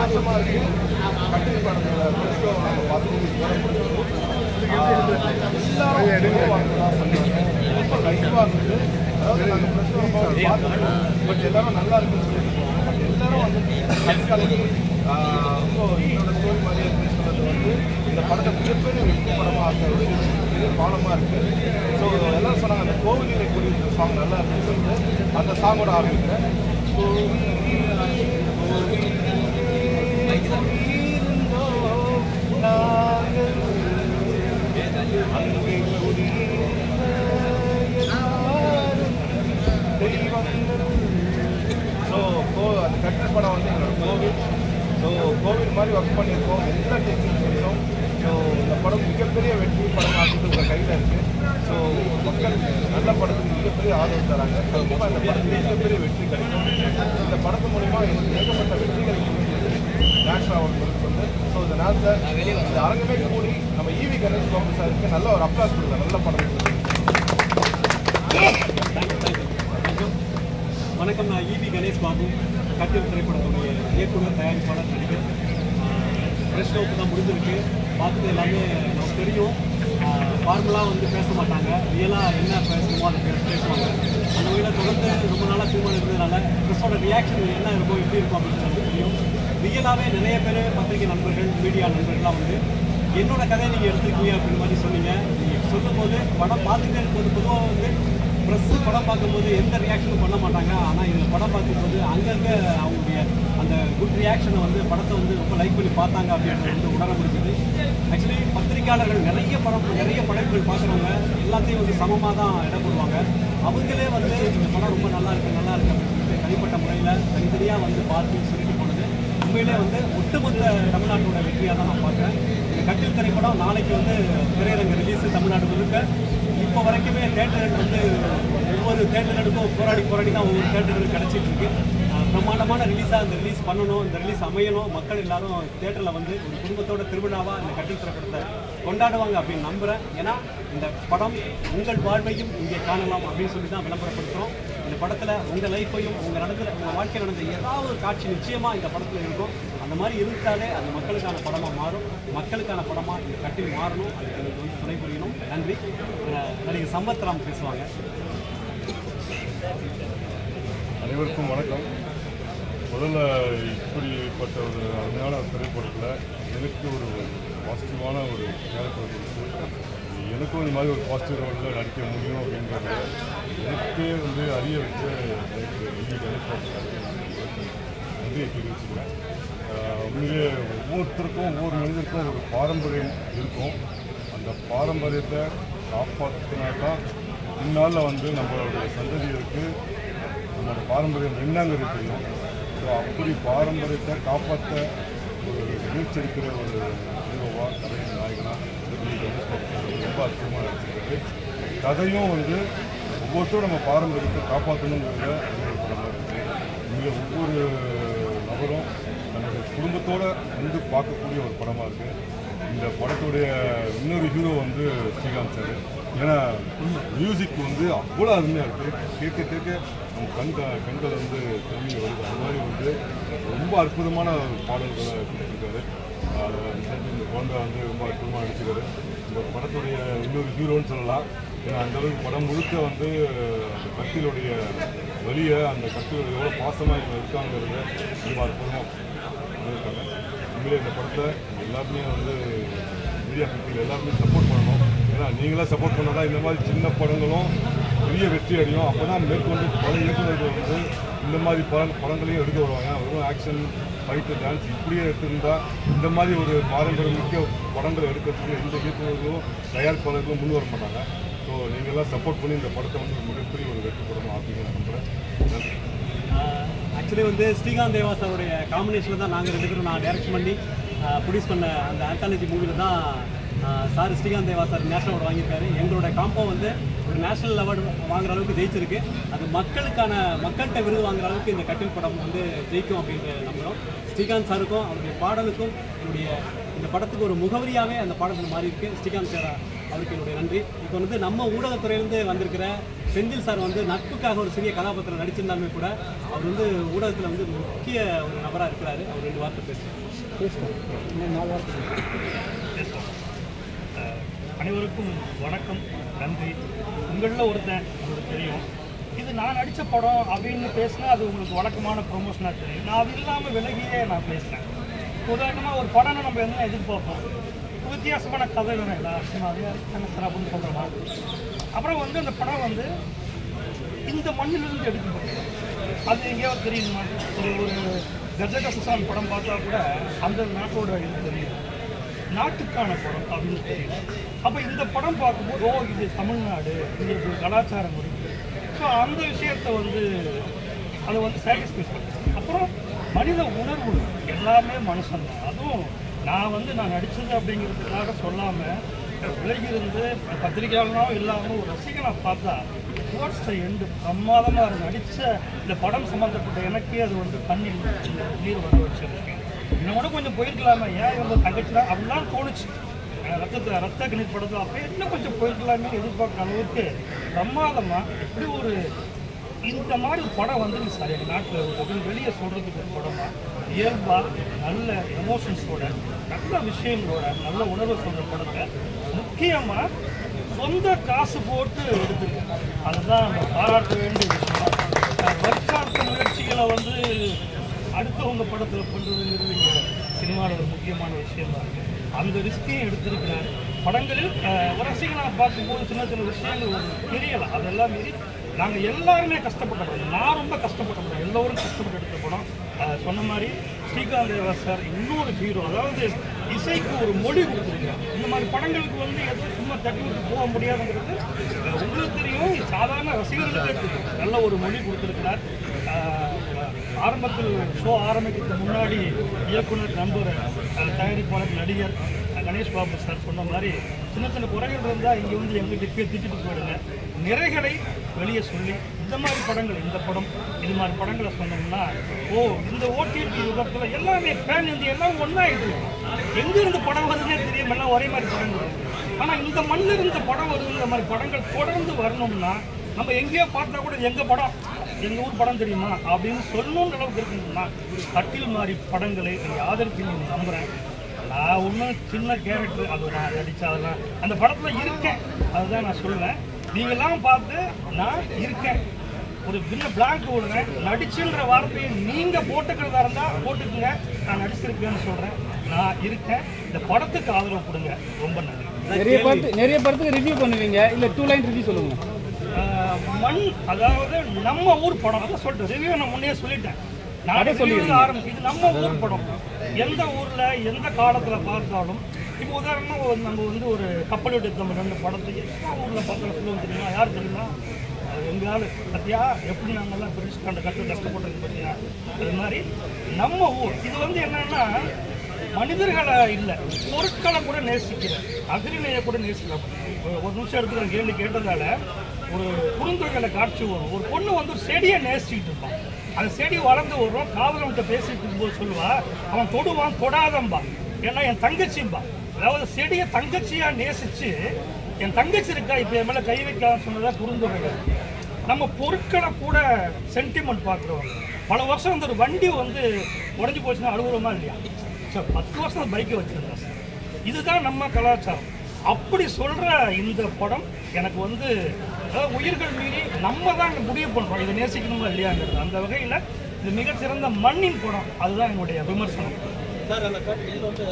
சந்தோஷமா இருக்கு கட்டில் படத்தோட ஃபர்ஸ்ட் நம்ம பார்த்து எல்லாரும் எடுக்க வாங்கலாம் சொன்னாங்க ரொம்ப லைவாக இருந்தது அதாவது நாங்கள் ஃபர்ஸ்ட் பார்த்துருக்கோம் பட் எல்லாரும் நல்லா இருக்குன்னு சொல்லியிருக்கோம் பட் எல்லாரும் வந்து கண்கலங்கி ஆஹ் ரொம்ப என்னோட ஸ்டோரி மாதிரியே இருக்குன்னு சொன்னது வந்து இந்த படத்தை மிகப்பெரிய வெற்றி படமாக ஆக்க ஒரு பெரிய பாலமாக இருக்குது ஸோ எல்லாரும் சொன்னாங்க அந்த கோவிலில் கூடிய இந்த சாங் நல்லா இருக்குன்னு சொல்லிட்டு அந்த சாங்கோட ஆரம்பிக்கிறேன் ஸோ கோ அந்த கட்டில் படம் வந்து எங்களோட கோவில் ஸோ கோவில் மாதிரி ஒர்க் பண்ணியிருக்கோம் எல்லா டெக்னீஷியன்ஸும் ஸோ இந்த படம் மிகப்பெரிய வெற்றி படம் ஆகிறது உங்கள் கையில் இருக்குது ஸோ மக்கள் நல்ல படத்துக்கு மிகப்பெரிய ஆதரவு தராங்க கண்டிப்பாக இந்த படத்துக்கு மிகப்பெரிய வெற்றி கிடைக்கும் இந்த படத்து மூலிமா எனக்கு ஏகப்பட்ட வெற்றி கிடைக்கும் நேஷனல் அவர்களுக்கு வந்து ஸோ இந்த நேரத்தில் இந்த அரங்கமே கூடி நம்ம ஈவி கணேஷ் பாபு சாருக்கு நல்ல ஒரு அப்ளாஸ் கொடுங்க நல்ல படம் கொடுங்க. வணக்கம் நான் இபி கணேஷ் பாபு கட்டில் திரைப்படத்துடைய இயக்குனர் தயாரிப்பாளர் நடிகர் ஃப்ரெஷ் ஷோக்கு தான் முடிஞ்சிருக்கு பார்த்துட்டு எல்லாமே நமக்கு தெரியும் ஃபார்மலாக வந்து பேச மாட்டாங்க ரியலாக என்ன பேசணுமோ அதை பே- பேசுவாங்க அந்த வகையில் தொடர்ந்து ரொம்ப நாளாக சினிமா இருந்ததுனால ப்ரெஸ்ஸோட ரியாக்ஷன் என்ன இருக்கும் எப்படி இருக்கும் அப்படின்னு சொல்லிட்டு தெரியும் ரியலாகவே நிறைய பேர் பத்திரிகை நண்பர்கள் மீடியா நண்பர்கள்லாம் வந்து என்னோட கதையை நீங்கள் எடுத்துருக்கீங்க அப்படின்னு மாதிரி சொன்னீங்க நீங்கள் சொல்லும்போது படம் பார்த்துட்டே இருக்கும்போது பொதுவாக வந்து ப்ரெஸ் படம் பார்க்கும்போது எந்த ரியாக்ஷனும் பண்ண மாட்டாங்க ஆனால் இதில் படம் பார்க்கும்போது அங்கங்கே அவங்களுடைய அந்த குட் ரியாக்ஷனை வந்து படத்தை வந்து ரொம்ப லைக் பண்ணி பார்த்தாங்க அப்படின்றது வந்து உணர முடிஞ்சது ஆக்சுவலி பத்திரிக்கையாளர்கள் நிறைய படம் நிறைய படைப்புகள் பார்க்குறவங்க எல்லாத்தையும் வந்து சமமாக தான் இடம் போடுவாங்க அவங்களே வந்து இந்த படம் ரொம்ப நல்லா இருக்கு நல்லா இருக்கு அப்படின்னு சொல்லிட்டு தனிப்பட்ட முறையில் தனித்தனியாக வந்து பார்த்து சொல்லிட்டு போனது உண்மையிலே வந்து ஒட்டுமொத்த தமிழ்நாட்டோட வெற்றியாக தான் நான் பார்க்குறேன் இந்த கட்டில் திரைப்படம் நாளைக்கு வந்து திரையரங்க ரிலீஸ் தமிழ்நாடு முழுக்க இப்போ வரைக்குமே தேட்டர்கள் வந்து ஒவ்வொரு தேட்டர்களுக்கும் போராடி போராடி தான் ஒவ்வொரு தேட்டர்களுக்கு கிடச்சிட்டு இருக்கு அஹ் பிரம்மாண்டமான ரிலீஸாக இந்த ரிலீஸ் பண்ணணும் இந்த ரிலீஸ் அமையணும் மக்கள் எல்லாரும் தேட்டரில் வந்து ஒரு குடும்பத்தோட திருவிழாவாக இந்த கட்டில் திரைப்படத்தை கொண்டாடுவாங்க அப்படின்னு நம்புகிறேன் ஏன்னா இந்த படம் உங்கள் வாழ்வையும் இங்கே காணலாம் அப்படின்னு சொல்லி தான் விளம்பரப்படுத்துகிறோம் இந்த படத்தில் உங்கள் லைஃப்பையும் உங்கள் நடந்த உங்கள் வாழ்க்கையில் நடந்த ஏதாவது ஒரு காட்சி நிச்சயமாக இந்த படத்தில் இருக்கும் அந்த மாதிரி இருந்தாலே அது மக்களுக்கான படமாக மாறும் மக்களுக்கான படமாக இந்த கட்டில் மாறணும் அதுக்கு எனக்கு வந்து துணை புரியணும் நன்றி அஹ் நடிகர் சம்பத் ராம் பேசுவாங்க அனைவருக்கும் வணக்கம் முதல்ல இப்படிப்பட்ட ஒரு அருமையான திரைப்படத்தில் எனக்கு ஒரு பாசிட்டிவான ஒரு கேரக்டர் கொடுத்து எனக்கும் இந்த மாதிரி ஒரு பாசிட்டிவ் ரோலில் நடிக்க முடியும் அப்படிங்கிறத எனக்கே வந்து அறிய வச்ச இந்தி கணேஷ்காருக்கு நன்றியை தெரிவிச்சுக்கிறேன் ஆஹ் உண்மையிலே ஒவ்வொருத்தருக்கும் ஒவ்வொரு மனிதருக்கும் ஒரு பாரம்பரியம் இருக்கும் அந்த பாரம்பரியத்தை காப்பாற்றினா தான் பின்னால் வந்து நம்மளுடைய சந்ததியருக்கு நம்மளோட பாரம்பரியம் என்னங்கிறது தெரியும் ஸோ அப்படி பாரம்பரியத்தை காப்பாற்ற ஒரு முயற்சி எடுக்கிற ஒரு ஹீரோவா கதை நாயகனா உதவி கணேஷ் பாபு சார் ரொம்ப அற்புதமாக நடிச்சிருக்காரு கதையும் வந்து ஒவ்வொருத்தரும் நம்ம பாரம்பரியத்தை காப்பாற்றணுங்கிறத ஒரு படமாக இருக்குது இங்கே ஒவ்வொரு நபரும் நம்மளுடைய குடும்பத்தோட வந்து பார்க்கக்கூடிய ஒரு படமாக இருக்குது இந்த படத்துடைய இன்னொரு ஹீரோ வந்து ஸ்ரீகாந்த் சார் ஏன்னா மியூசிக் வந்து அவ்வளோ அருமையாக இருக்குது கேட்க கேட்க நம்ம கண் கண்கள் வந்து தண்ணி வருது அது மாதிரி வந்து ரொம்ப அற்புதமான பாடல்களை கொடுத்துருக்காரு அதை வந்து இந்த குழந்தை வந்து ரொம்ப அற்புதமாக நடிச்சிருக்காரு இந்த படத்துடைய இன்னொரு ஹீரோன்னு சொல்லலாம் ஏன்னா அந்த அளவுக்கு படம் முழுக்க வந்து அந்த கத்திலுடைய வழியை அந்த கத்தியோட எவ்வளோ பாசமாக இவங்க இருக்காங்கிறத ரொம்ப அற்புதமாக பண்ணியிருக்காங்க உண்மையிலே இந்த படத்தை எல்லாருமே வந்து மீடியா பீப்புள் எல்லாருமே சப்போர்ட் பண்ணணும் ஏன்னா நீங்களே சப்போர்ட் பண்ணால் தான் இந்த மாதிரி சின்ன படங்களும் பெரிய வெற்றி அடையும் அப்போ தான் மேற்கொண்டு பல இயக்குநர்கள் வந்து இந்த மாதிரி பட படங்களையும் எடுக்க வருவாங்க வெறும் ஆக்ஷன் ஃபைட்டு டான்ஸ் இப்படியே எடுத்திருந்தா இந்த மாதிரி ஒரு பாரம்பரியம் மிக்க படங்களை எடுக்கிறதுக்கு எந்த இயக்குநர்களும் தயாரிப்பாளர்களும் முன் வர மாட்டாங்க ஸோ நீங்கள்லாம் சப்போர்ட் பண்ணி இந்த படத்தை வந்து ஒரு மிகப்பெரிய ஒரு வெற்றி படமாக ஆப்பீங்க நான் நம்புகிறேன் நன்றி ஆக்சுவலி வந்து ஸ்ரீகாந்த் தேவா சாருடைய காம்பினேஷனில் தான் நாங்கள் ரெண்டு பேரும் நான் டைரக்ட் பண்ணி ப்ரொடியூஸ் பண்ண அந்த ஆந்தாலஜி மூவியில் தான் sir Srikanth Deva sir national award வாங்கியிருக்காரு எங்களோட காம்போ வந்து ஒரு நேஷனல் அவார்டு வாங்குற அளவுக்கு ஜெயிச்சிருக்கு அது மக்களுக்கான மக்கள்கிட்ட விருது வாங்குற அளவுக்கு இந்த கட்டில் படம் வந்து ஜெயிக்கும் அப்படின்ட்டு நம்புகிறோம் ஸ்ரீகாந்த் சாருக்கும் அவருடைய பாடலுக்கும் என்னுடைய இந்த படத்துக்கு ஒரு முகவரியாகவே அந்த பாடல்கள் மாறி இருக்கு ஸ்ரீகாந்த் சார் அவருக்கு என்னுடைய நன்றி இப்போ வந்து நம்ம ஊடகத்துறையிலேருந்து வந்திருக்கிற செந்தில் சார் வந்து நட்புக்காக ஒரு சிறிய கதாபாத்திரம் நடிச்சிருந்தாலுமே கூட அவர் வந்து ஊடகத்தில் வந்து முக்கிய ஒரு நபராக இருக்கிறாரு அவர் ரெண்டு வார்த்தை பேசுகிறார் அஹ், அனைவருக்கும் வணக்கம் நன்றி உங்களில் ஒருத்தன் உங்களுக்கு தெரியும் இது நான் நடித்த படம் அப்படின்னு பேசினா அது உங்களுக்கு வழக்கமான ப்ரொமோஷனாக தெரியும் நான் அது இல்லாமல் விலகியே நான் பேசுகிறேன் உதாரணமாக ஒரு படம்னு நம்ம என்ன எதிர்பார்ப்போம் வித்தியாசமான கதை வேணும் இல்லை அதே சார் அப்படின்னு சொல்கிற மாதிரி அப்புறம் வந்து அந்த படம் வந்து இந்த மண்ணிலிருந்து எடுக்கப்பட்டது அது எங்கேயாவது தெரியுமா ஒரு ஒரு கஜகஸ்தான் படம் பார்த்தா கூட அந்த நாட்டோட இது தெரியும் நாட்டுக்கான படம் அப்படின்னு தெரியும் அப்போ இந்த படம் பார்க்கும்போது ஓ இது தமிழ்நாடு இது ஒரு கலாச்சாரம் இருக்கு ஸோ அந்த விஷயத்தை வந்து அதை வந்து சாட்டிஸ்ஃபை பண்ணுறது அப்புறம் மனித உணர்வு எல்லாமே மனுஷன் தான் அதுவும் நான் வந்து நான் நடித்தது அப்படிங்கிறதுக்காக சொல்லாமல் விலகி இருந்து பத்திரிகையாளனாகவும் இல்லாமல் ஒரு ரசிகனை பார்த்தா டுவர்ட்ஸ் த எண்டு பிரமாதமாக இருக்கு நடித்த இந்த படம் சம்மந்தப்பட்ட எனக்கே அது வந்து கண்ணில் நீர் வர வச்சிருக்கு இன்னும் கூட கொஞ்சம் போயிருக்கலாமே ஏன் இவங்க தங்கச்சில அப்படிலாம் தோணுச்சு அஹ் ரத்தத்தை ரத்த கணித் படத்தில் அப்போ இன்னும் கொஞ்சம் போயிருக்கலாமே எதிர்பார்க்குற அளவுக்கு பிரமாதமாக எப்படி ஒரு இந்த மாதிரி ஒரு படம் வந்துருக்கு சார் எங்கள் நாட்டில் வெளியே சொல்கிறதுக்கு ஒரு படமா இயல்பாக நல்ல எமோஷன்ஸோட நல்ல விஷயங்களோட நல்ல உணர்வு சொல்கிற படத்தை முக்கியமாக சொந்த காசு போட்டு எடுத்துருக்கு அதுதான் நம்ம பாராட்ட வேண்டிய விஷயம் அஹ் வருஷார்த்த முயற்சிகளை வந்து அடுத்தவங்க படத்தில் பண்ணுறதுங்கிறது இங்கே சினிமாவில் ஒரு முக்கியமான விஷயம் தான் அந்த ரிஸ்கையும் எடுத்திருக்கிறார் படங்களில் அஹ், ஒரு ரசிகனாக பார்க்கும்போது சின்ன சின்ன விஷயங்கள் ஒரு தெரியலாம் அதெல்லாம் மீறி நாங்கள் எல்லாருமே கஷ்டப்பட்ட படம் நான் ரொம்ப கஷ்டப்பட்ட படம் எல்லோரும் கஷ்டப்பட்டு எடுத்த படம் அஹ், சொன்ன மாதிரி ஸ்ரீகாந்த் தேவா சார் இன்னொரு ஹீரோ அதாவது இசைக்கு ஒரு மொழி கொடுத்துருக்காரு இந்த மாதிரி படங்களுக்கு வந்து எதுவும் சும்மா தட்டி விட்டு போக முடியாதுங்கிறது அஹ், உங்களுக்கு தெரியும் சாதாரண ரசிகர்களுக்கே தெரியும் நல்ல ஒரு மொழி கொடுத்துருக்கிறார் அஹ், ஆரம்பத்தில் ஷோ ஆரம்பிக்கிறதுக்கு முன்னாடி இயக்குனர் நம்புகிற தயாரிப்பாளர் நடிகர் அஹ், கணேஷ் பாபு சார் சொன்ன மாதிரி சின்ன சின்ன குறைகள் இருந்தால் இங்கே வந்து எங்கிட்ட போய் திட்டிட்டு போயிடுங்க நிறைகளை வெளியே சொல்லி இந்த மாதிரி படங்கள் இந்த படம் இது மாதிரி படங்களை சொன்னோம்னா ஓ இந்த ஓடிடி யுகத்தில் எல்லாமே பேன் இந்தியா எல்லாம் ஒன்றாயிட்டு எங்க இருந்து படம் வருதுன்னே தெரியும் எல்லாம் ஒரே மாதிரி படங்கள் ஆனால் இந்த மண்ணில் இருந்த படம் வருது இந்த மாதிரி படங்கள் தொடர்ந்து வரணும்னா நம்ம எங்கேயோ பார்த்தா கூட இது எங்க படம் எங்க ஊர் படம் தெரியுமா அப்படின்னு சொல்லணுன்ற அளவுக்கு இருக்குன்னா கட்டில் மாதிரி படங்களை நீ ஆதரிப்பீங்க நம்புறேன் நான் ஒன்றும் சின்ன கேரக்டர் அது நான் நடிச்சா அதெல்லாம் அந்த படத்தில் இருக்கேன் அதுதான் நான் சொல்லுவேன் நீங்களாம் பார்த்து நான் இருக்கேன் ஒரு சின்ன பிளாங்க் விடுறேன் நடிச்சுன்ற வார்த்தையை நீங்கள் போட்டுக்கிறதா இருந்தால் போட்டுக்குங்க நான் நடிச்சிருக்கேன்னு சொல்கிறேன் நான் இருக்கேன் இந்த படத்துக்கு ஆதரவு கொடுங்க ரொம்ப நன்றி நிறைய படத்து நிறைய படத்துக்கு ரிவ்யூ பண்ணுவீங்க இல்ல டூ லைன் ரிவ்யூ சொல்லுங்க ஆஹ் மண் அதாவது நம்ம ஊர் படம் அதான் சொல்லிட்டு ரிவ்யூ நான் முன்னே சொல்லிட்டேன் நான் அதை review சொல்லிடுங்க. ஆரம்பிச்சு இது நம்ம ஊர் படம் எந்த ஊர்ல எந்த காலத்துல பார்த்தாலும் இப்போ உதாரணமா ஒரு நம்ம வந்து ஒரு கப்பல் எடுத்து நம்ம ரெண்டு படத்துக்கு எந்த ஊர்ல பார்த்தாலும் சொல்லுவோம் தெரியுமா யார் தெரியுமா அது எங்க ஆளு பத்தியா எப்படி நாங்கெல்லாம் பிரிச்சு கண்ட கட்டு கஷ்டப்பட்டது பத்தியா அது மாதிரி நம்ம ஊர் இது வந்து என்னன்னா மனிதர்களை இல்லை பொருட்களை கூட நேசிக்கிற அகிரிணையை கூட நேசிக்கிற ஒரு ஒரு நிமிஷம் எடுத்து கேள்வி கேட்டதால ஒரு குறுந்தொகையில காட்சி வரும் ஒரு பொண்ணு வந்து ஒரு செடியை நேசிக்கிட்டு இருப்பான் அந்த செடி வளர்ந்து வரும் காதலன்கிட்ட பேசிட்டு இருக்கும்போது சொல்லுவா அவன் தொடுவான் தொடாதம்பா ஏன்னா என் தங்கச்சிம்பா அதாவது செடியை தங்கச்சியா நேசிச்சு என் தங்கச்சி இருக்கா இப்போ என் மேலே கை வைக்கலாம்னு சொன்னதா குறுந்தொகைகள் நம்ம பொருட்களை கூட சென்டிமெண்ட் பார்க்குறோம் பல வருஷம் அந்த ஒரு வண்டி வந்து உடஞ்சி போச்சுன்னா அழுகுறோமா இல்லையா சார் பத்து வருஷம் பைக்கை வச்சுருந்தேன் சார் இதுதான் நம்ம கலாச்சாரம் அப்படி சொல்கிற இந்த படம் எனக்கு வந்து அதாவது உயிர்கள் மீறி நம்ம தான் இங்கே முடிவு பண்ணுறோம் இதை நேசிக்கணுமா இல்லையாங்கிறது அந்த வகையில் இது மிகச்சிறந்த மண்ணின் படம் அதுதான் என்னுடைய விமர்சனம் சார் அந்த கட்டில் வந்து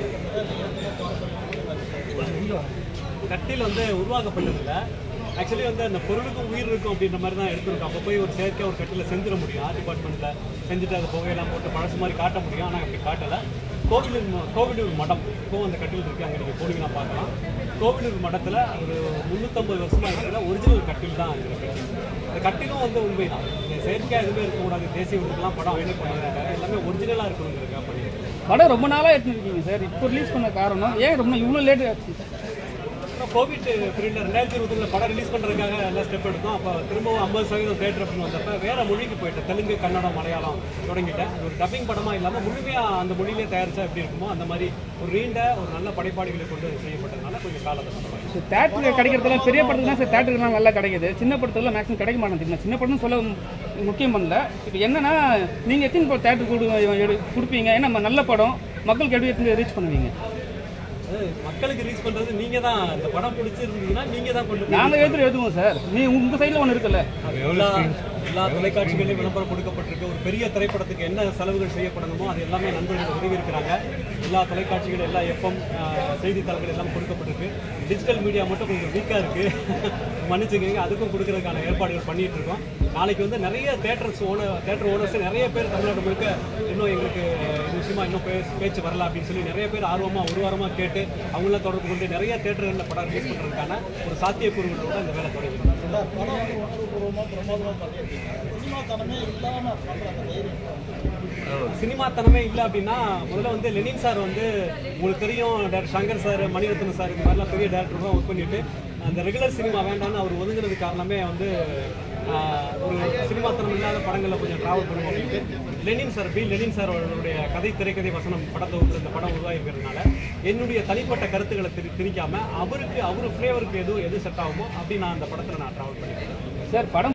கட்டில் வந்து உருவாக்கப்பட்டதில்ல ஆக்சுவலி வந்து அந்த பொருளுக்கும் உயிர் இருக்கும் அப்படின்ற மாதிரி தான் எடுத்திருக்கோம் அப்போ போய் ஒரு செயற்கையாக ஒரு கட்டில் செஞ்சிட முடியும் ஆர்ட் டிபார்ட்மெண்ட்டில் செஞ்சுட்டு அதை புகையெல்லாம் போட்டு பழசு மாதிரி காட்ட முடியும் ஆனால் அப்படி காட்டலை கோவிலூர் ம- கோவிலூர் மடம் இப்போ அந்த கட்டில் இருக்குது அங்கே நீங்கள் போனீங்கன்னா பார்க்கலாம் கோவிலூர் மடத்தில் ஒரு முந்நூற்றம்பது வருஷமாக இருக்கிற ஒரிஜினல் கட்டில் தான் இருக்கிற கட்டில் அந்த கட்டிலும் வந்து உண்மை தான் செயற்கையாக எதுவுமே இருக்கக்கூடாது தேசிய விருதுலாம் படம் அவையில் பண்ணுறாங்க எல்லாமே ஒரிஜினலாக இருக்கணுங்கிறதுக்காக பண்ணியிருக்கேன் படம் ரொம்ப நாளா எடுத்துருக்கீங்க சார் இப்போ ரிலீஸ் பண்ண காரணம் ஏன் ரொம்ப இவ்வளோ லேட் ஆச்சு கோவிட் பீரியட்ல ரெண்டாயிரத்தி இருபதுல படம் ரிலீஸ் பண்றதுக்காக எல்லாம் ஸ்டெப் எடுத்தோம் அப்போ திரும்பவும் ஐம்பது சதவீதம் தேட்டர் அப்படின்னு வந்தப்ப வேற மொழிக்கு போயிட்டேன் தெலுங்கு கன்னடம் மலையாளம் தொடங்கிட்டேன் அது ஒரு டப்பிங் படமா இல்லாம முழுமையா அந்த மொழியிலே தயாரிச்சா எப்படி இருக்குமோ அந்த மாதிரி ஒரு நீண்ட ஒரு நல்ல படைப்பாளிகளை கொண்டு செய்யப்பட்டதுனால கொஞ்சம் காலத்தை பண்ணுவாங்க தேட்டருக்கு கிடைக்கிறதுலாம் பெரிய படத்துக்கு தான் சார் தேட்டருக்கு நல்லா கிடைக்குது சின்ன படத்துல மேக்ஸிமம் கிடைக்க மாட்டேங்குது சின்ன படம்னு சொல்ல முக்கியம் பண்ணல இப்போ என்னன்னா நீங்கள் எத்தனை தேட்டர் கொடு கொடுப்பீங்க ஏன்னா நம்ம நல்ல படம் மக்களுக்கு எப்படி எத்தனை ரீச் பண்ணுவீங்க அது மக்களுக்கு ரீச் பண்றது நீங்க தான் இந்த படம் பிடிச்சிருந்தீங்கன்னா நீங்க தான் கொண்டு போய் நாங்கள் எடுத்து எழுதுவோம் சார் நீ உங்கள் சைடில் ஒன்று இருக்குல்ல எல்லா எல்லா தொலைக்காட்சிகளிலும் விளம்பரம் கொடுக்கப்பட்டிருக்கு ஒரு பெரிய திரைப்படத்துக்கு என்ன செலவுகள் செய்யப்படணுமோ அது எல்லாமே நண்பர்கள் உதவி இருக்கிறாங்க எல்லா தொலைக்காட்சிகள் எல்லா எஃப்எம் செய்தித்தாள்கள் எல்லாம் கொடுக்கப்பட்டிருக்கு டிஜிட்டல் மீடியா மட்டும் கொஞ்சம் வீக்காக இருக்கு மன்னிச்சுக்கங்க அதுக்கும் கொடுக்கறதுக்கான ஏற்பாடுகள் பண்ணிட்டு இருக்கோம் நாளைக்கு வந்து நிறைய தேட்டர்ஸ் ஓனர் தேட்டர் ஓனர்ஸ் நிறைய பேர் தமிழ்நாடு முழுக்க இன்னும் எங்களுக்கு இது விஷயமா இன்னும் பே பேச்சு வரல அப்படின்னு சொல்லி நிறைய பேர் ஆர்வமாக ஒரு வாரமாக கேட்டு அவங்களாம் தொடர்பு கொண்டு நிறைய தேட்டர்களில் படம் ரிலீஸ் பண்ணுறதுக்கான ஒரு சாத்தியக்கூறுகளோட இந்த வேலை தொடங்கிடும் சினிமாத்தனமே இல்லை அப்படின்னா முதல்ல வந்து லெனின் சார் வந்து உங்களுக்கு தெரியும் director Shankar sir Mani Ratnam sir இந்த மாதிரிலாம் பெரிய டேரக்டர்லாம் ஒர்க் பண்ணிட்டு அந்த ரெகுலர் சினிமா வேண்டாம்னு அவர் ஒதுங்குறது காரணமே வந்து ஆஹ், ஒரு சினிமாத்தனம் இல்லாத படங்களில் கொஞ்சம் ட்ராவல் பண்ணுவோம் அப்படின்ட்டு Lenin sir P Lenin sir அவருடைய கதை திரைக்கதை வசனம் படத்தை வந்து இந்த படம் உருவாகிருக்கிறதுனால என்னுடைய தனிப்பட்ட கருத்துக்களை திரி திணிக்காம அவருக்கு அவர் ஃப்ளேவருக்கு எது எது செட் ஆகுமோ அப்படி நான் அந்த படத்தில் நான் ட்ராவல் பண்ணிக்கிறேன் சார் படம்